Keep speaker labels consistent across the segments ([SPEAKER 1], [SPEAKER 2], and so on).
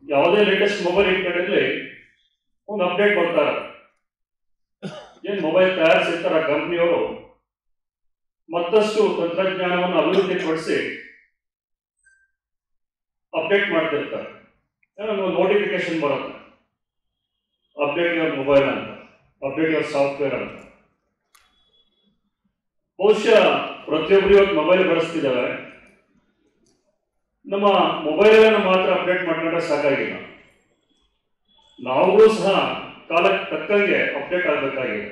[SPEAKER 1] ಯಾವುದೇ latest mobile ಇಟ್ಕೊಂಡಿರ್ಲಿ ಒಂದು update ಬರ್ತಾರೆ ಏನ್ ಮೊಬೈಲ್ ತಯಾರಿಸಿರ್ತಾರ ಕಂಪ್ನಿಯವರು ಮತ್ತಷ್ಟು ತಂತ್ರಜ್ಞಾನವನ್ನು ಅಭಿವೃದ್ಧಿಪಡಿಸಿ ಅಪ್ಡೇಟ್ ಮಾಡ್ತಿರ್ತಾರೆ ಏನೋ ಒಂದು ನೋಟಿಫಿಕೇಶನ್ ಬರುತ್ತೆ ಅಪ್ಡೇಟ್ ಯುವರ್ ಮೊಬೈಲ್ ಅಂತ ಅಪ್ಡೇಟ್ ಯುವರ್ ಸಾಫ್ಟ್ವೇರ್ ಅಂತ ಬಹುಶಃ ಪ್ರತಿಯೊಬ್ಬರು ಇವತ್ತು ಮೊಬೈಲ್ ಬಳಸ್ತಿದ್ದಾರೆ ನಮ್ಮ ಮೊಬೈಲನ್ನು ಮಾತ್ರ ಅಪ್ಡೇಟ್ ಮಾಡ್ಕೊಂಡ್ರೆ ಸಾಕಾಗಿಲ್ಲ ನಾವುಗಳು ಸಹ ಕಾಲಕ್ಕೆ ತಕ್ಕಂಗೆ ಅಪ್ಡೇಟ್ ಆಗಬೇಕಾಗಿದೆ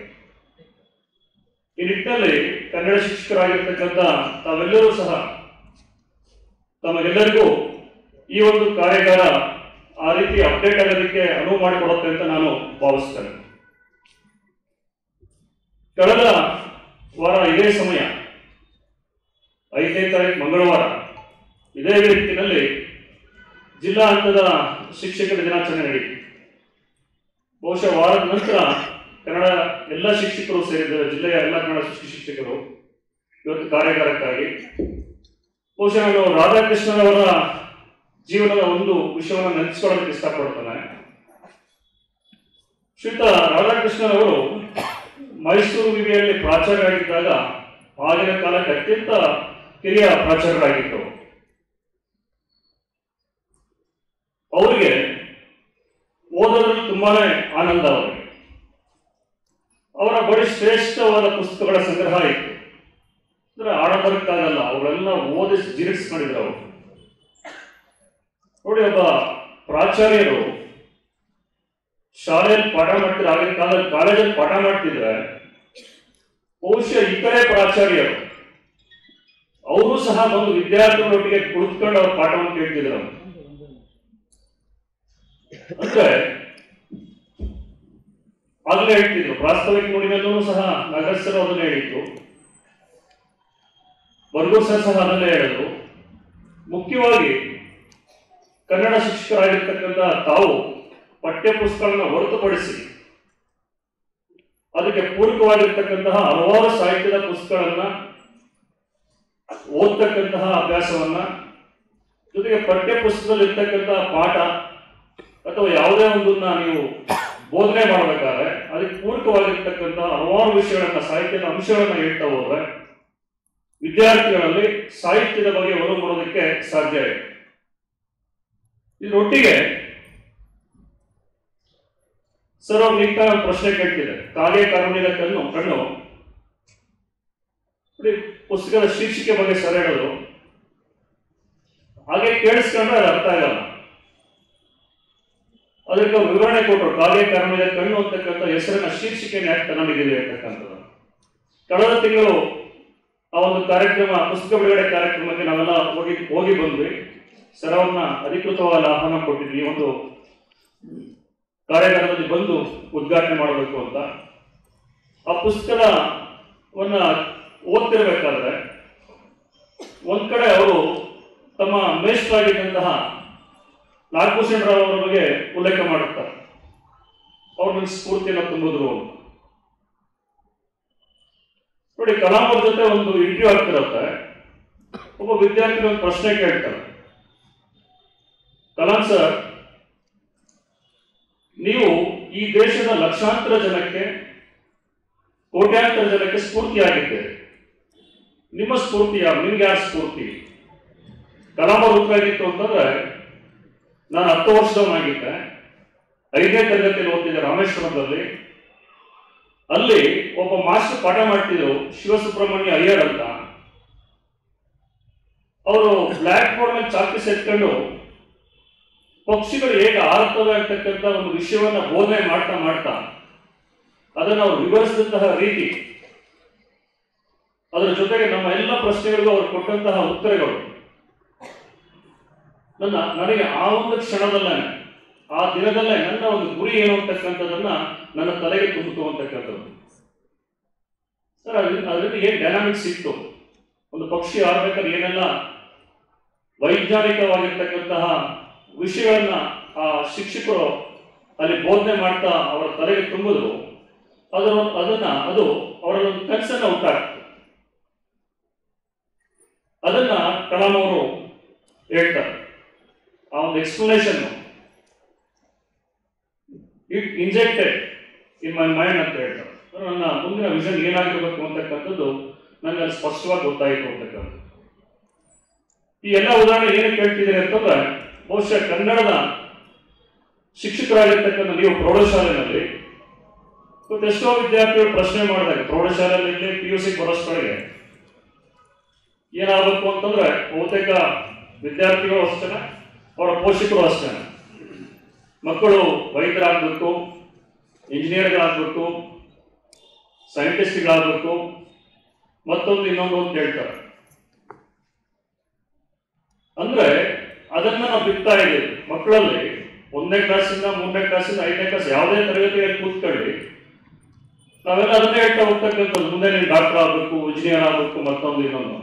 [SPEAKER 1] ಈ ನಿಟ್ಟಿನಲ್ಲಿ ಕನ್ನಡ ಶಿಕ್ಷಕರಾಗಿರ್ತಕ್ಕಂಥ ತಾವೆಲ್ಲರೂ ಸಹ ತಮಗೆಲ್ಲರಿಗೂ ಈ ಒಂದು ಕಾರ್ಯಾಗಾರ ಆ ರೀತಿ ಅಪ್ಡೇಟ್ ಆಗೋದಕ್ಕೆ ಅನುವು ಮಾಡಿಕೊಡುತ್ತೆ ಅಂತ ನಾನು ಭಾವಿಸ್ತೇನೆ ಕಳೆದ ವಾರ ಇದೇ ಸಮಯ ಐದನೇ ತಾರೀಕು ಮಂಗಳವಾರ ಇದೇ ರೀತಿಯಲ್ಲಿ ಜಿಲ್ಲಾ ಹಂತದ ಶಿಕ್ಷಕರ ದಿನಾಚರಣೆ ನಡೀತು ಬಹುಶಃ ವಾರದ ನಂತರ ಕನ್ನಡ ಎಲ್ಲ ಶಿಕ್ಷಕರು ಸೇರಿದ್ದಾರೆ ಜಿಲ್ಲೆಯ ಎಲ್ಲ ಕನ್ನಡ ಶಿಕ್ಷಕ ಶಿಕ್ಷಕರು ಇವತ್ತು ಕಾರ್ಯಾಗಾರಕ್ಕಾಗಿ ಬಹುಶಃ ನಾನು ರಾಧಾಕೃಷ್ಣನವರ ಜೀವನದ ಒಂದು ವಿಷಯವನ್ನು ನೆನೆಸ್ಕೊಳ್ಳೋದಕ್ಕೆ ಇಷ್ಟಪಡ್ತಾನೆ ಶ್ರೀಯುತ ರಾಧಾಕೃಷ್ಣನವರು ಮೈಸೂರು ವಿವಿಯಲ್ಲಿ ಪ್ರಾಚಾರ್ಯರಾಗಿದ್ದಾಗ ಆಗಿನ ಕಾಲಕ್ಕೆ ಅತ್ಯಂತ ಹಿರಿಯ ಪ್ರಾಚಾರ್ಯರಾಗಿದ್ದರು ಅವರಿಗೆ ಓದೋದ್ರಲ್ಲಿ ತುಂಬಾನೇ ಆನಂದ ಅವರಿಗೆ ಅವರ ಬಳಿ ಶ್ರೇಷ್ಠವಾದ ಪುಸ್ತಕಗಳ ಸಂಗ್ರಹ ಇತ್ತು ಅಂದ್ರೆ ಆಡಬರಕ್ಕಾಗಲ್ಲ ಅವರೆಲ್ಲ ಓದಿಸಿ ಜಿರಿಸ್ಕೊಂಡಿದ್ರು ಅವರು ನೋಡಿ ಒಬ್ಬ ಪ್ರಾಚಾರ್ಯರು ಶಾಲೆಯಲ್ಲಿ ಪಾಠ ಮಾಡ್ತಿದ್ರೆ ಆಗಿನ ಕಾಲದಲ್ಲಿ ಕಾಲೇಜಲ್ಲಿ ಪಾಠ ಮಾಡ್ತಿದ್ರೆ ಬಹುಶಃ ಇತರೆ ಪ್ರಾಚಾರ್ಯರು ಅವರು ಸಹ ಬಂದು ವಿದ್ಯಾರ್ಥಿಗಳೊಟ್ಟಿಗೆ ಕುಳಿತುಕೊಂಡು ಅವ್ರ ಪಾಠವನ್ನು ಕೇಳ್ತಿದ್ರು ಅಂದ್ರೆ ಆಗಲೇ ಹೇಳ್ತಿದ್ರು ಪ್ರಾಸ್ತಾವಿಕ ನುಡಿನಲ್ಲೂ ಸಹ ನಗರಸ್ಥರು ಅದನ್ನೇ ಹೇಳಿದ್ರು ಬರ್ಗೂರ್ ಸರ್ ಸಹ ಅದನ್ನೇ ಹೇಳಿದ್ರು ಮುಖ್ಯವಾಗಿ ಕನ್ನಡ ಶಿಕ್ಷಕರಾಗಿರ್ತಕ್ಕಂಥ ತಾವು ಪಠ್ಯ ಪುಸ್ತಕಗಳನ್ನ ಹೊರತುಪಡಿಸಿ ಅದಕ್ಕೆ ಪೂರಕವಾಗಿರ್ತಕ್ಕಂತಹ ಹಲವಾರು ಸಾಹಿತ್ಯದ ಪುಸ್ತಕಗಳನ್ನ ಓದ್ತಕ್ಕಂತಹ ಅಭ್ಯಾಸವನ್ನ ಜೊತೆಗೆ ಪಠ್ಯ ಪುಸ್ತಕದಲ್ಲಿ ಇರ್ತಕ್ಕಂತಹ ಪಾಠ ಅಥವಾ ಯಾವುದೇ ಒಂದನ್ನ ನೀವು ಬೋಧನೆ ಮಾಡಬೇಕಾದ್ರೆ ಅದಕ್ಕೆ ಪೂರಕವಾಗಿರ್ತಕ್ಕಂಥ ಹಲವಾರು ವಿಷಯಗಳನ್ನ ಸಾಹಿತ್ಯದ ಅಂಶಗಳನ್ನ ಹೇಳ್ತಾ ಹೋದ್ರೆ ವಿದ್ಯಾರ್ಥಿಗಳಲ್ಲಿ ಸಾಹಿತ್ಯದ ಬಗ್ಗೆ ಒಲವು ಮಾಡೋದಕ್ಕೆ ಸಾಧ್ಯ ಇದೆ ಇದರೊಟ್ಟಿಗೆ ಸರ್ ಅವ್ರು ನಿಂತ ಒಂದು ಪ್ರಶ್ನೆ ಕೇಳ್ತಿದೆ ಕಾಗೆ ಕಾರುಣ್ಯದ ಕಣ್ಣು ಕಣ್ಣು ನೋಡಿ, ಪುಸ್ತಕದ ಶೀರ್ಷಿಕೆ ಬಗ್ಗೆ ಸರ್ ಹೇಳಿದ್ರು ಹಾಗೆ ಕೇಳಿಸ್ಕೊಂಡ್ರೆ ಅದು ಅರ್ಥ ಆಗಲ್ಲ ಅದಕ್ಕೆ ಅವ್ರು ವಿವರಣೆ ಕೊಟ್ಟರು ಕಾಗೆ ಕಾರುಣ್ಯದ ಕಣ್ಣು ಅಂತಕ್ಕಂಥ ಹೆಸರಿನ ಶೀರ್ಷಿಕೆಯನ್ನು ಯಾಕೆ ತಗೊಂಡಿದ್ದೀವಿ ಅಂತಕ್ಕಂಥದ್ದು ಕಳೆದ ತಿಂಗಳು ಆ ಒಂದು ಕಾರ್ಯಕ್ರಮ ಪುಸ್ತಕ ಬಿಡುಗಡೆ ಕಾರ್ಯಕ್ರಮಕ್ಕೆ ನಾವೆಲ್ಲ ಹೋಗಿ ಹೋಗಿ ಬಂದ್ವಿ ಸರ್ ಅವ್ರನ್ನ ಅಧಿಕೃತವಾದ ಆಹ್ವಾನ ಕೊಟ್ಟಿದ್ವಿ ಈ ಒಂದು ಕಾರ್ಯಾಗಾರದಲ್ಲಿ ಬಂದು ಉದ್ಘಾಟನೆ ಮಾಡಬೇಕು ಅಂತ ಆ ಪುಸ್ತಕವನ್ನ ಓದ್ತಿರ್ಬೇಕಾದ್ರೆ ಒಂದ್ ಕಡೆ ಅವರು ತಮ್ಮ ಮೇಷ್ಟ್ರಾಗಿದ್ದಂತಹ ನಾಗಭೂಷಣ್ ರಾವ್ ಅವರ ಬಗ್ಗೆ ಉಲ್ಲೇಖ ಮಾಡುತ್ತಾರೆ ಅವ್ರು ನನ್ನ ಸ್ಫೂರ್ತಿಯನ್ನು ತುಂಬಿದ್ರು ಅಂತ ನೋಡಿ ಕಲಾಂ ಅವ್ರ ಜೊತೆ ಒಂದು ಇಂಟರ್ವ್ಯೂ ಆಗ್ತಿರತ್ತೆ ಒಬ್ಬ ವಿದ್ಯಾರ್ಥಿ ಒಂದು ಪ್ರಶ್ನೆ ಕೇಳ್ತಾರೆ ಕಲಾಂ ಸರ್ ನೀವು ಈ ದೇಶದ ಲಕ್ಷಾಂತರ ಜನಕ್ಕೆ ಕೋಟ್ಯಾಂತರ ಜನಕ್ಕೆ ಸ್ಫೂರ್ತಿಯಾಗಿದ್ದೀರಿ ನಿಮ್ಮ ಸ್ಫೂರ್ತಿ ಯಾರು ನಿಮ್ಗೆ ಯಾರು ಸ್ಫೂರ್ತಿ ಕಲಾಂ ಅವ್ರ ಉತ್ತರ ಏನಿತ್ತು ಅಂತಂದ್ರೆ ನಾನು ಹತ್ತು ವರ್ಷದವನಾಗಿದ್ದೆ ಐದನೇ ತರಗತಿಯಲ್ಲಿ ಓದ್ತಿದ್ದೆ ರಾಮೇಶ್ವರದಲ್ಲಿ ಅಲ್ಲಿ ಒಬ್ಬ ಮಾಸ್ಟರ್ ಪಾಠ ಮಾಡ್ತಿದ್ರು ಶಿವಸುಬ್ರಹ್ಮಣ್ಯ ಅಯ್ಯರ್ ಅಂತ ಅವರು ಬ್ಲ್ಯಾಕ್ ಬೋರ್ಡ್ ಮೇಲೆ ಚಾಪಿಸ್ ಎತ್ಕೊಂಡು ಪಕ್ಷಿಗಳು ಹೇಗೆ ಆರ್ತವೆ ಅಂತಕ್ಕಂಥ ಒಂದು ವಿಷಯವನ್ನ ಬೋಧನೆ ಮಾಡ್ತಾ ಮಾಡ್ತಾ ಅದನ್ನು ಅವರು ವಿವರಿಸಿದಂತಹ ರೀತಿ ಅದರ ಜೊತೆಗೆ ನಮ್ಮ ಎಲ್ಲ ಪ್ರಶ್ನೆಗಳಿಗೂ ಅವರು ಕೊಟ್ಟಂತಹ ಉತ್ತರಗಳು ನನ್ನ ನನಗೆ ಆ ಒಂದು ಕ್ಷಣದಲ್ಲೇ ಆ ದಿನದಲ್ಲೇ ನನ್ನ ಒಂದು ಗುರಿ ಏನು ಅಂತಕ್ಕಂಥದ್ದನ್ನ ನನ್ನ ತಲೆಗೆ ತುಂಬಿತು ಅಂತಕ್ಕಂಥದ್ದು ಸರ್ ಅದರಿಂದ ಅದರಿಂದ ಏನ್ ಡೈನಾಮಿಕ್ಸ್ ಇತ್ತು ಒಂದು ಪಕ್ಷಿ ಆಡ್ಬೇಕಾದ್ರೆ ಏನೆಲ್ಲ ವೈಜ್ಞಾನಿಕವಾಗಿರ್ತಕ್ಕಂತಹ ವಿಷಯಗಳನ್ನ ಆ ಶಿಕ್ಷಕರು ಅಲ್ಲಿ ಬೋಧನೆ ಮಾಡ್ತಾ ಅವರ ತಲೆಗೆ ತುಂಬಿದ್ರು ಅದರ ಅದನ್ನ ಅದು ಅವರಲ್ಲಿ ಒಂದು ಕನಸನ್ನ ಉಂಟಾಗ್ತದೆ ಅದನ್ನ ಕಲಾಂ ಅವರು ಹೇಳ್ತಾರೆ ಆ ಒಂದು explanation it injected in my mind ಅಂತ ಹೇಳ್ತಾರೆ ನನ್ನ ಮುಂದಿನ ವಿಷನ್ ಏನಾಗಿರ್ಬೇಕು ಅಂತಕ್ಕಂಥದ್ದು ನನಗೆ ಅಲ್ಲಿ ಸ್ಪಷ್ಟವಾಗಿ ಗೊತ್ತಾಯಿತು ಅಂತಕ್ಕಂಥದ್ದು ಈ ಎಲ್ಲ ಉದಾಹರಣೆ ಏನಕ್ಕೆ ಹೇಳ್ತಿದ್ದೀನಿ ಅಂತಂದ್ರೆ ಬಹುಶಃ ಕನ್ನಡದ ಶಿಕ್ಷಕರಾಗಿರ್ತಕ್ಕಂಥ ನೀವು ಪ್ರೌಢಶಾಲೆಯಲ್ಲಿ ಇವತ್ತು ಎಷ್ಟೋ ವಿದ್ಯಾರ್ಥಿಗಳು ಪ್ರಶ್ನೆ ಮಾಡಿದಾಗ ಪ್ರೌಢಶಾಲೆಯಲ್ಲಿ ಪಿ ಯು ಸಿ ಬರೋಷ್ಟೊಳಗೆ ಏನಾಗಬೇಕು ಅಂತಂದ್ರೆ ಬಹುತೇಕ ವಿದ್ಯಾರ್ಥಿಗಳು ಅಷ್ಟೇ ಅವರ ಪೋಷಕರು ಅಷ್ಟೇ ಮಕ್ಕಳು ವೈದ್ಯರಾಗಬೇಕು ಇಂಜಿನಿಯರ್ಗಳಾಗಬೇಕು ಸೈಂಟಿಸ್ಟ್ಗಳಾಗಬೇಕು ಮತ್ತೊಂದು ಇನ್ನೊಂದು ಅಂತ ಹೇಳ್ತಾರೆ ಅಂದ್ರೆ ಅದನ್ನ ನಾವು ಬಿಡ್ತಾ ಇದ್ದೀವಿ ಮಕ್ಕಳಲ್ಲಿ ಒಂದನೇ ಕ್ಲಾಸಿಂದ ಮೂರನೇ ಕ್ಲಾಸಿಂದ ಐದನೇ ಕ್ಲಾಸ್ ಯಾವುದೇ ತರಗತಿಯಲ್ಲಿ ಕೂತ್ಕೊಳ್ಳಿ ನಾವೆಲ್ಲ ಅದನ್ನೇ ಹೇಳ್ತಾ ಹೋಗ್ತಕ್ಕಂಥದ್ದು ಮುಂದೆ ನೀವು ಡಾಕ್ಟರ್ ಆಗಬೇಕು ಇಂಜಿನಿಯರ್ ಆಗಬೇಕು ಮತ್ತೊಂದು ಇನ್ನೊಂದು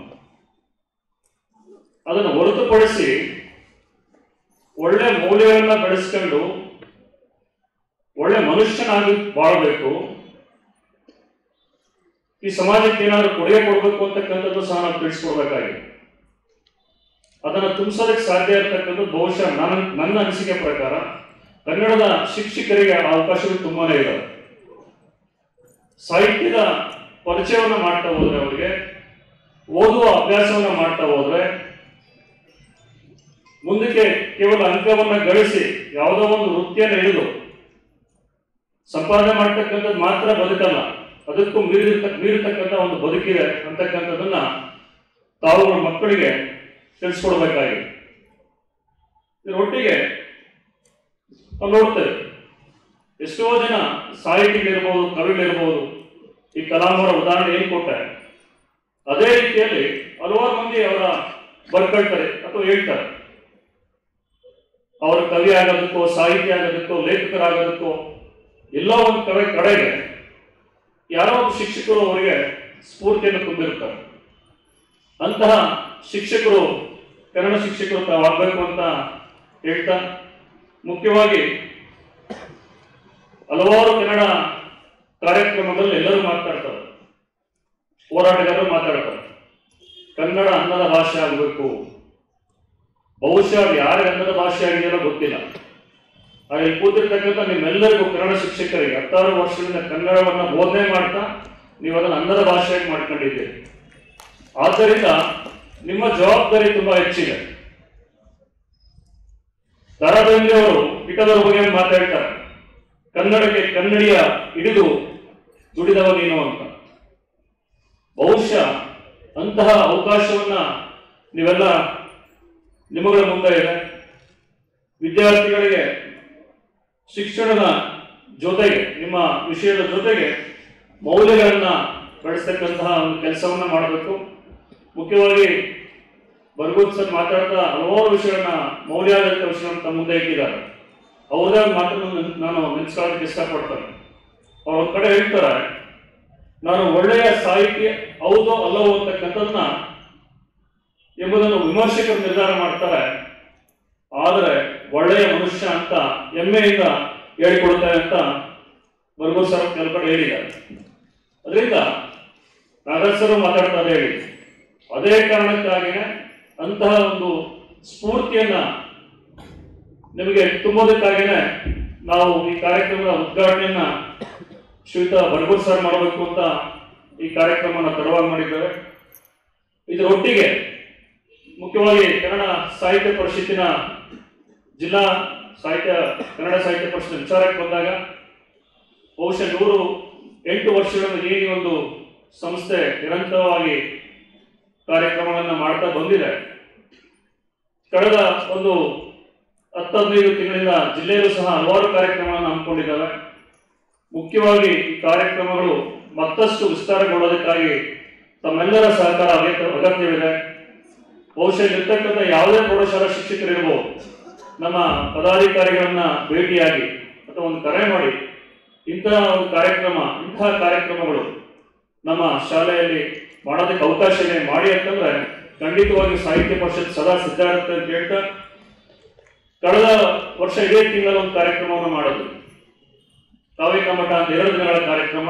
[SPEAKER 1] ಅದನ್ನು ಹೊರತುಪಡಿಸಿ ಒಳ್ಳೆ ಮೌಲ್ಯಗಳನ್ನ ಬೆಳೆಸ್ಕೊಂಡು ಒಳ್ಳೆ ಮನುಷ್ಯನಾಗಿ ಬಾಳಬೇಕು ಈ ಸಮಾಜಕ್ಕೆ ಏನಾದ್ರು ಕೊಡುಗೆ ಕೊಡಬೇಕು ಅಂತಕ್ಕಂಥದ್ದು ಸಹ ನಾವು ತಿಳಿಸ್ಕೊಡ್ಬೇಕಾಗಿದೆ ಅದನ್ನು ತುಂಬಿಸೋದಕ್ಕೆ ಸಾಧ್ಯ ಇರತಕ್ಕಂಥದ್ದು ಬಹುಶಃ ನನ್ನ ನನ್ನ ಅನಿಸಿಕೆ ಪ್ರಕಾರ ಕನ್ನಡದ ಶಿಕ್ಷಕರಿಗೆ ಆ ಅವಕಾಶಗಳು ತುಂಬಾನೇ ಇದಾವೆ ಸಾಹಿತ್ಯದ ಪರಿಚಯವನ್ನು ಮಾಡ್ತಾ ಹೋದ್ರೆ ಅವರಿಗೆ ಓದುವ ಅಭ್ಯಾಸವನ್ನ ಮಾಡ್ತಾ ಹೋದ್ರೆ ಮುಂದಕ್ಕೆ ಕೇವಲ ಅಂಕವನ್ನ ಗಳಿಸಿ ಯಾವುದೋ ಒಂದು ವೃತ್ತಿಯನ್ನು ಹಿಡಿದು ಸಂಪಾದನೆ ಮಾಡ್ತಕ್ಕಂಥದ್ದು ಮಾತ್ರ ಬದುಕಲ್ಲ ಅದಕ್ಕೂ ಮೀರಿರ್ತ ಮೀರಿರ್ತಕ್ಕಂಥ ಒಂದು ಬದುಕಿದೆ ಅಂತಕ್ಕಂಥದ್ದನ್ನ ತಾವುಗಳ ಮಕ್ಕಳಿಗೆ ತಿಳಿಸ್ಕೊಡ್ಬೇಕಾಗಿದೆ ಇದ್ರ ಒಟ್ಟಿಗೆ ನಾವು ನೋಡ್ತೇವೆ ಎಷ್ಟೋ ಜನ ಸಾಹಿತಿಗಳಿರ್ಬೋದು ಕವಿಗಳಿರ್ಬೋದು ಈ ಕಲಾಮರ ಉದಾಹರಣೆ ಏನ್ ಕೊಟ್ಟೆ ಅದೇ ರೀತಿಯಲ್ಲಿ ಹಲವಾರು ಮಂದಿ ಅವರ ಬರ್ಕೊಳ್ತಾರೆ ಅಥವಾ ಹೇಳ್ತಾರೆ ಅವರು ಕವಿ ಆಗೋದಕ್ಕೋ ಸಾಹಿತಿ ಆಗೋದಕ್ಕೋ ಲೇಖಕರಾಗೋದಕ್ಕೋ ಎಲ್ಲೋ ಒಂದು ಕಡೆ ಕಡೆಗೆ ಯಾರೋ ಒಂದು ಶಿಕ್ಷಕರು ಅವರಿಗೆ ಸ್ಫೂರ್ತಿಯನ್ನು ತುಂಬಿರ್ತಾರೆ ಅಂತಹ ಶಿಕ್ಷಕರು ಕನ್ನಡ ಶಿಕ್ಷಕರು ತಾವಾಗಬೇಕು ಅಂತ ಹೇಳ್ತಾ ಮುಖ್ಯವಾಗಿ ಹಲವಾರು ಕನ್ನಡ ಕಾರ್ಯಕ್ರಮಗಳಲ್ಲಿ ಎಲ್ಲರೂ ಮಾತಾಡ್ತಾರೆ ಹೋರಾಟಗಾರರು ಮಾತಾಡ್ತಾರೆ ಕನ್ನಡ ಅನ್ನದ ಭಾಷೆ ಆಗಬೇಕು ಬಹುಶಃ ಅದು ಯಾರಿಗೆ ಅನ್ನದ ಭಾಷೆ ಆಗಿದೆಯೋ ಗೊತ್ತಿಲ್ಲ ಆದರೆ ಇಲ್ಲಿ ಕೂತಿರ್ತಕ್ಕಂಥ ನಿಮ್ಮೆಲ್ಲರಿಗೂ ಕನ್ನಡ ಶಿಕ್ಷಕರಿಗೆ ಹತ್ತಾರು ವರ್ಷದಿಂದ ಕನ್ನಡವನ್ನ ಬೋಧನೆ ಮಾಡ್ತಾ ನೀವು ಅದನ್ನು ಅನ್ನದ ಭಾಷೆಯಾಗಿ ಮಾಡ್ಕೊಂಡಿದ್ದೀರಿ ಆದ್ದರಿಂದ ನಿಮ್ಮ ಜವಾಬ್ದಾರಿ ತುಂಬಾ ಹೆಚ್ಚಿದೆ ದರಬೇಂದ್ರೆ ಅವರು ಕಿಟದವರ ಬಗ್ಗೆ ಮಾತಾಡ್ತಾರೆ ಕನ್ನಡಕ್ಕೆ ಕನ್ನಡಿಯ ಹಿಡಿದು ದುಡಿದವ ನೀನು ಅಂತ ಬಹುಶಃ ಅಂತಹ ಅವಕಾಶವನ್ನ ನೀವೆಲ್ಲ ನಿಮಗಳ ಮುಂದೆ ಇದೆ ವಿದ್ಯಾರ್ಥಿಗಳಿಗೆ ಶಿಕ್ಷಣದ ಜೊತೆಗೆ ನಿಮ್ಮ ವಿಷಯದ ಜೊತೆಗೆ ಮೌಲ್ಯಗಳನ್ನ ಬೆಳೆಸ್ತಕ್ಕಂತಹ ಒಂದು ಕೆಲಸವನ್ನ ಮಾಡಬೇಕು ಮುಖ್ಯವಾಗಿ ಬರ್ಗೂತ್ ಸರ್ ಮಾತಾಡ್ತಾ ಹಲವಾರು ವಿಷಯಗಳನ್ನ ಮೌಲ್ಯಾಧಾರಿತ ವಿಷಯಗಳನ್ನ ತಮ್ಮ ಮುಂದೆ ಇಟ್ಟಿದ್ದಾರೆ ಅವ್ರದೇ ಒಂದು ಮಾತನ್ನು ನೆನ್- ನಾನು ನೆನೆಸ್ಕೊಳ್ಳೋದಕ್ಕೆ ಇಷ್ಟಪಡ್ತೇನೆ ಅವ್ರು ಒಂದ್ ಕಡೆ ಹೇಳ್ತಾರೆ ನಾನು ಒಳ್ಳೆಯ ಸಾಹಿತಿ ಹೌದೋ ಅಲ್ಲವೋ ಅಂತಕ್ಕಂಥದ್ದನ್ನ ಎಂಬುದನ್ನು ವಿಮರ್ಶಕರು ನಿರ್ಧಾರ ಮಾಡ್ತಾರೆ ಆದರೆ ಒಳ್ಳೆಯ ಮನುಷ್ಯ ಅಂತ ಹೆಮ್ಮೆಯಿಂದ ಹೇಳಿಕೊಡ್ತಾರೆ ಅಂತ ಬರ್ಗೂರ್ ಸರ್ ಕೆಲವು ಕಡೆ ಹೇಳಿದ್ದಾರೆ ಅದರಿಂದ ನಾಗರಾಜ್ ಸರ್ ಮಾತಾಡ್ತಾ ಹೇಳಿ ಅದೇ ಕಾರಣಕ್ಕಾಗಿನೇ ಅಂತಹ ಒಂದು ಸ್ಫೂರ್ತಿಯನ್ನ ನಿಮಗೆ ತುಂಬೋದಕ್ಕಾಗಿನೇ ನಾವು ಈ ಕಾರ್ಯಕ್ರಮದ ಉದ್ಘಾಟನೆಯನ್ನ ಶ್ರೀಯುತ ಬರ್ಗೂರ್ ಸರ್ ಮಾಡಬೇಕು ಅಂತ ಈ ಕಾರ್ಯಕ್ರಮನ ತಡವಾಗಿ ಮಾಡಿದ್ದೇವೆ ಇದರೊಟ್ಟಿಗೆ ಮುಖ್ಯವಾಗಿ ಕನ್ನಡ ಸಾಹಿತ್ಯ ಪರಿಷತ್ತಿನ ಜಿಲ್ಲಾ ಸಾಹಿತ್ಯ ಕನ್ನಡ ಸಾಹಿತ್ಯ ಪರಿಷತ್ ವಿಚಾರಕ್ಕೆ ಬಂದಾಗ ಬಹುಶಃ ನೂರು ಎಂಟು ವರ್ಷಗಳಿಂದ ಏನು ಈ ಒಂದು ಸಂಸ್ಥೆ ನಿರಂತರವಾಗಿ ಕಾರ್ಯಕ್ರಮಗಳನ್ನು ಮಾಡ್ತಾ ಬಂದಿದೆ ಕಳೆದ ಒಂದು ಹತ್ತು ಹದಿನೈದು ತಿಂಗಳಿಂದ ಜಿಲ್ಲೆಯಲ್ಲೂ ಸಹ ಹಲವಾರು ಕಾರ್ಯಕ್ರಮಗಳನ್ನು ಹಮ್ಮಿಕೊಂಡಿದ್ದಾವೆ ಮುಖ್ಯವಾಗಿ ಈ ಕಾರ್ಯಕ್ರಮಗಳು ಮತ್ತಷ್ಟು ವಿಸ್ತಾರಗೊಳ್ಳೋದಕ್ಕಾಗಿ ತಮ್ಮೆಲ್ಲರ ಸಹಕಾರ ಅಗತ್ಯ ಅಗತ್ಯವಿದೆ ಬಹುಶಃ ಇರ್ತಕ್ಕಂಥ ಯಾವುದೇ ಪ್ರೌಢಶಾಲಾ ಶಿಕ್ಷಕರಿರ್ಬೋದು ನಮ್ಮ ಪದಾಧಿಕಾರಿಗಳನ್ನ ಭೇಟಿಯಾಗಿ ಅಥವಾ ಒಂದು ಕರೆ ಮಾಡಿ ಇಂತಹ ಒಂದು ಕಾರ್ಯಕ್ರಮ ಇಂತಹ ಕಾರ್ಯಕ್ರಮಗಳು ನಮ್ಮ ಶಾಲೆಯಲ್ಲಿ ಮಾಡೋದಕ್ಕೆ ಅವಕಾಶ ಇದೆ ಮಾಡಿ ಅಂತಂದ್ರೆ ಖಂಡಿತವಾಗಿ ಸಾಹಿತ್ಯ ಪರಿಷತ್ ಸದಾ ಸಿದ್ಧ ಇರುತ್ತೆ ಅಂತ ಹೇಳ್ತಾ ಕಳೆದ ವರ್ಷ ಇದೇ ತಿಂಗಳಲ್ಲಿ ಒಂದು ಕಾರ್ಯಕ್ರಮವನ್ನು ಮಾಡೋದು ಕಾವಿಕ ಮಠ ಅಂತ ಎರಡು ದಿನಗಳ ಕಾರ್ಯಕ್ರಮ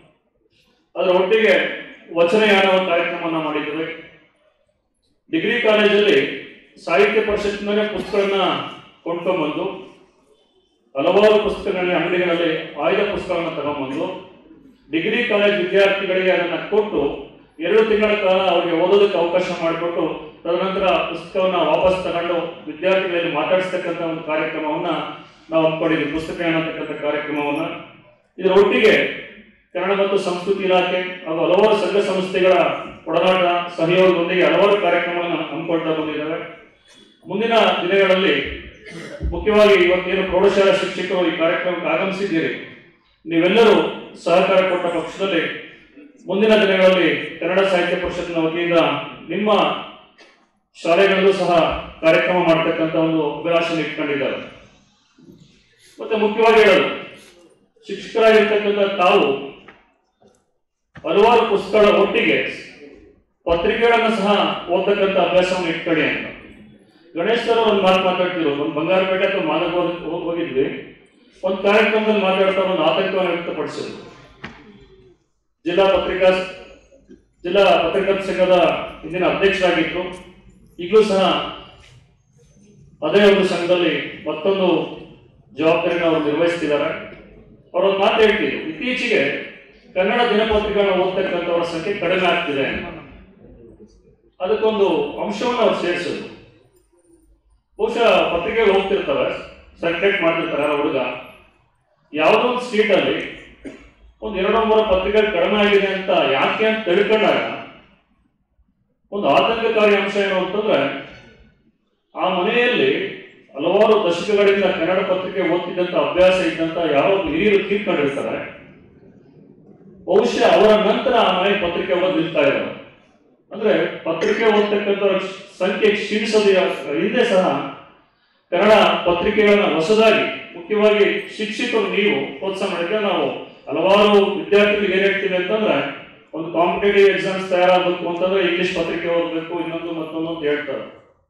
[SPEAKER 1] ಅದರ ಒಟ್ಟಿಗೆ ವಚನಯಾನ ಒಂದು ಕಾರ್ಯಕ್ರಮವನ್ನು ಮಾಡಿದ್ದೇವೆ ಡಿಗ್ರಿ ಕಾಲೇಜಲ್ಲಿ ಸಾಹಿತ್ಯ ಪರಿಷತ್ನಾಗೆ ಪುಸ್ತಕಗಳನ್ನ ಕೊಂಡ್ಕೊಂಡ್ಬಂದು ಹಲವಾರು ಪುಸ್ತಕಗಳಲ್ಲಿ ಅಂಗಡಿಗಳಲ್ಲಿ ಆಯ್ದ ಪುಸ್ತಕಗಳನ್ನು ತಗೊಂಡ್ಬಂದು ಡಿಗ್ರಿ ಕಾಲೇಜ್ ವಿದ್ಯಾರ್ಥಿಗಳಿಗೆ ಅದನ್ನ ಕೊಟ್ಟು ಎರಡು ತಿಂಗಳ ಕಾಲ ಅವರಿಗೆ ಓದೋದಕ್ಕೆ ಅವಕಾಶ ಮಾಡಿಕೊಟ್ಟು ತದನಂತರ ಪುಸ್ತಕವನ್ನ ವಾಪಸ್ ತಗೊಂಡು ವಿದ್ಯಾರ್ಥಿಗಳಲ್ಲಿ ಮಾತಾಡಿಸ್ತಕ್ಕಂಥ ಒಂದು ಕಾರ್ಯಕ್ರಮವನ್ನ ನಾವು ಹಮ್ಮಿಕೊಂಡಿದ್ವಿ ಪುಸ್ತಕ ಅನ್ನತಕ್ಕಂಥ ಕಾರ್ಯಕ್ರಮವನ್ನ ಇದರ ಒಟ್ಟಿಗೆ ಕನ್ನಡ ಮತ್ತು ಸಂಸ್ಕೃತಿ ಇಲಾಖೆ ಹಾಗೂ ಹಲವಾರು ಸಂಘ ಸಂಸ್ಥೆಗಳ ಒಡನಾಟ ಸಹಯೋಗದೊಂದಿಗೆ ಹಲವಾರು ಕಾರ್ಯಕ್ರಮಗಳನ್ನು ಹಮ್ಮಿಕೊಳ್ತಾ ಬಂದಿದ್ದಾವೆ ಮುಂದಿನ ದಿನಗಳಲ್ಲಿ ಮುಖ್ಯವಾಗಿ ಇವತ್ತೇನು ಪ್ರೌಢಶಾಲಾ ಶಿಕ್ಷಕರು ಈ ಕಾರ್ಯಕ್ರಮಕ್ಕೆ ಆಗಮಿಸಿದ್ದೀರಿ ನೀವೆಲ್ಲರೂ ಸಹಕಾರ ಕೊಟ್ಟ ಪಕ್ಷದಲ್ಲಿ ಮುಂದಿನ ದಿನಗಳಲ್ಲಿ ಕನ್ನಡ ಸಾಹಿತ್ಯ ಪರಿಷತ್ನ ವತಿಯಿಂದ ನಿಮ್ಮ ಶಾಲೆಗಳಲ್ಲೂ ಸಹ ಕಾರ್ಯಕ್ರಮ ಮಾಡತಕ್ಕಂಥ ಒಂದು ಅಭಿಲಾಷೆ ಇಟ್ಕೊಂಡಿದ್ದಾರೆ ಮತ್ತೆ ಮುಖ್ಯವಾಗಿ ಹೇಳೋದು ಶಿಕ್ಷಕರಾಗಿರ್ತಕ್ಕಂಥ ತಾವು ಹಲವಾರು ಪುಸ್ತಕಗಳ ಒಟ್ಟಿಗೆ ಪತ್ರಿಕೆಗಳನ್ನು ಸಹ ಓದ್ತಕ್ಕಂಥ ಅಭ್ಯಾಸವನ್ನು ಇಟ್ಕೊಳ್ಳಿ ಅಂತ ಗಣೇಶ್ ಸರ್ ಒಂದು ಮಾತು ಮಾತಾಡ್ತಿದ್ರು ಒಂದು ಬಂಗಾರಪೇಟೆ ಅಥವಾ ಮಾನವ ಹೋಗಿದ್ವಿ ಒಂದು ಕಾರ್ಯಕ್ರಮದಲ್ಲಿ ಮಾತಾಡ್ತಾ ಒಂದು ಆತಂಕವನ್ನು ವ್ಯಕ್ತಪಡಿಸಿದ್ರು ಜಿಲ್ಲಾ ಪತ್ರಿಕಾ ಜಿಲ್ಲಾ ಪತ್ರಿಕಾ ಸಂಘದ ಇಂದಿನ ಅಧ್ಯಕ್ಷರಾಗಿದ್ರು ಈಗಲೂ ಸಹ ಅದೇ ಒಂದು ಸಂಘದಲ್ಲಿ ಮತ್ತೊಂದು ಜವಾಬ್ದಾರಿನ ಅವರು ನಿರ್ವಹಿಸ್ತಿದ್ದಾರೆ ಅವರೊಂದು ಮಾತು ಹೇಳ್ತಿದ್ರು ಇತ್ತೀಚೆಗೆ ಕನ್ನಡ ದಿನಪತ್ರಿಕೆಗಳನ್ನ ಓದ್ತಕ್ಕಂಥವರ ಸಂಖ್ಯೆ ಕಡಿಮೆ ಆಗ್ತಿದೆ ಅಂತ. ಅದಕ್ಕೊಂದು ಅಂಶವನ್ನು ಅವ್ರು ಸೇರಿಸಿದ್ರು ಬಹುಶಃ ಪತ್ರಿಕೆಗಳು ಹೋಗ್ತಿರ್ತವೆ ಸರ್ಕ್ಯುಲೇಟ್ ಮಾಡ್ತಿರ್ತಾರೆ ಯಾರೋ ಹುಡುಗ ಯಾವುದೋ ಒಂದು ಸ್ಟ್ರೀಟ್ ಅಲ್ಲಿ ಒಂದು ಎರಡೋ ಮೂರು ಪತ್ರಿಕೆ ಕಡಿಮೆ ಆಗಿದೆ ಅಂತ ಯಾಕೆ ಅಂತ ತಿಳ್ಕೊಂಡಾಗ ಒಂದು ಆತಂಕಕಾರಿ ಅಂಶ ಏನು ಅಂತಂದ್ರೆ ಆ ಮನೆಯಲ್ಲಿ ಹಲವಾರು ದಶಕಗಳಿಂದ ಕನ್ನಡ ಪತ್ರಿಕೆ ಓದ್ತಿದ್ದಂತ ಅಭ್ಯಾಸ ಇದ್ದಂತ ಯಾರೋ ಒಬ್ಬ ಹಿರಿಯರು ತೀರ್ಕೊಂಡಿರ್ತಾರೆ ಬಹುಶಃ ಅವರ ನಂತರ ಆ ಮನೆ ಪತ್ರಿಕೆ ಓದೋದು ನಿಲ್ತಾ ಇದ್ದಾರೆ ಅಂದ್ರೆ ಪತ್ರಿಕೆ ಓದ್ತಕ್ಕಂಥ ಸಂಖ್ಯೆ ಕ್ಷೀಣಿಸೋದು ಹಿಂದೆ ಸಹ ಕನ್ನಡ ಪತ್ರಿಕೆಗಳನ್ನ ಹೊಸದಾಗಿ ಮುಖ್ಯವಾಗಿ ಶಿಕ್ಷಕರು ನೀವು ಪ್ರೋತ್ಸಾಹ ಮಾಡಿದ್ರೆ ನಾವು ಹಲವಾರು ವಿದ್ಯಾರ್ಥಿಗಳಿಗೆ ಏನ್ ಹೇಳ್ತೀವಿ ಅಂತಂದ್ರೆ ಒಂದು ಕಾಂಪಿಟೇಟಿವ್ ಎಕ್ಸಾಮ್ಸ್ ತಯಾರಾಗಬೇಕು ಅಂತಂದ್ರೆ ಇಂಗ್ಲಿಷ್ ಪತ್ರಿಕೆ ಓದಬೇಕು ಇನ್ನೊಂದು ಮತ್ತೊಂದು ಅಂತ ಹೇಳ್ತಾರೆ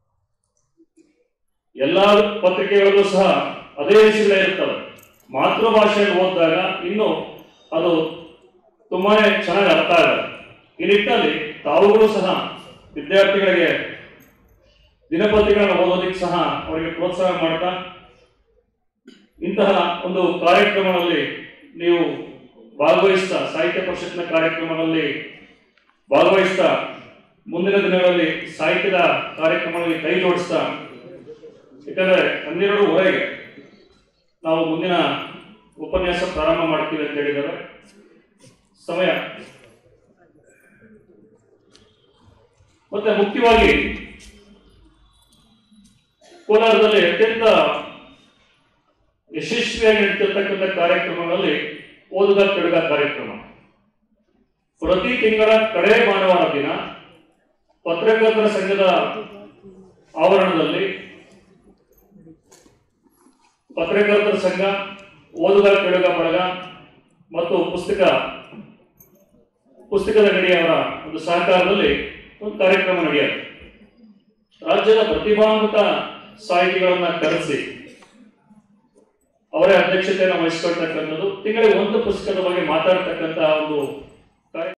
[SPEAKER 1] ಎಲ್ಲಾ ಪತ್ರಿಕೆಗಳಲ್ಲೂ ಸಹ ಅದೇ ವಿಷಯಗಳೇ ಇರ್ತವೆ ಮಾತೃಭಾಷೆಯಲ್ಲಿ ಓದಿದಾಗ ಇನ್ನು ಅದು ತುಂಬಾನೇ ಚೆನ್ನಾಗಿ ಅರ್ಥ ಆಗುತ್ತೆ ಈ ನಿಟ್ಟಿನಲ್ಲಿ ತಾವುಗಳು ಸಹ ವಿದ್ಯಾರ್ಥಿಗಳಿಗೆ ದಿನಪತ್ರಿಕೆಗಳನ್ನು ಓದೋದಕ್ಕೆ ಸಹ ಅವರಿಗೆ ಪ್ರೋತ್ಸಾಹ ಮಾಡ್ತಾ ಇಂತಹ ಒಂದು ಕಾರ್ಯಕ್ರಮಗಳಲ್ಲಿ ನೀವು ಭಾಗವಹಿಸ್ತಾ ಸಾಹಿತ್ಯ ಪರಿಷತ್ನ ಕಾರ್ಯಕ್ರಮಗಳಲ್ಲಿ ಭಾಗವಹಿಸ್ತಾ ಮುಂದಿನ ದಿನಗಳಲ್ಲಿ ಸಾಹಿತ್ಯದ ಕಾರ್ಯಕ್ರಮಗಳಲ್ಲಿ ಕೈ ಜೋಡಿಸ್ತಾ ಯಾಕಂದ್ರೆ ಹನ್ನೆರಡುವರೆಗೆ ನಾವು ಮುಂದಿನ ಉಪನ್ಯಾಸ ಪ್ರಾರಂಭ ಮಾಡ್ತೀವಿ ಅಂತ ಹೇಳಿದ್ದಾರೆ ಸಮಯ ಮತ್ತೆ ಮುಖ್ಯವಾಗಿ ಕೋಲಾರದಲ್ಲಿ ಅತ್ಯಂತ ಯಶಸ್ವಿಯಾಗಿ ನಡೀತಿರ್ತಕ್ಕಂಥ ಕಾರ್ಯಕ್ರಮಗಳಲ್ಲಿ ಓದುಗ ಕೆಡುಗ ಕಾರ್ಯಕ್ರಮ ಪ್ರತಿ ತಿಂಗಳ ಕಡೆ ಭಾನುವಾರ ದಿನ ಪತ್ರಕರ್ತರ ಸಂಘದ ಆವರಣದಲ್ಲಿ ಪತ್ರಕರ್ತರ ಸಂಘ ಓದುಗ ಕೆಡುಗ ಬಳಗ ಮತ್ತು ಪುಸ್ತಕ ಪುಸ್ತಕದ ಗಡಿಯವರ ಒಂದು ಸಹಕಾರದಲ್ಲಿ ಒಂದು ಕಾರ್ಯಕ್ರಮ ನಡೆಯುತ್ತೆ ರಾಜ್ಯದ ಪ್ರತಿಭಾನ್ವಿತ ಸಾಹಿತಿಗಳನ್ನ ಕರೆಸಿ ಅವರೇ ಅಧ್ಯಕ್ಷತೆಯನ್ನು ವಹಿಸ್ಕೊಳ್ತಕ್ಕಂಥದ್ದು ತಿಂಗಳಿಗೆ ಒಂದು ಪುಸ್ತಕದ ಬಗ್ಗೆ ಮಾತಾಡ್ತಕ್ಕಂಥ ಒಂದು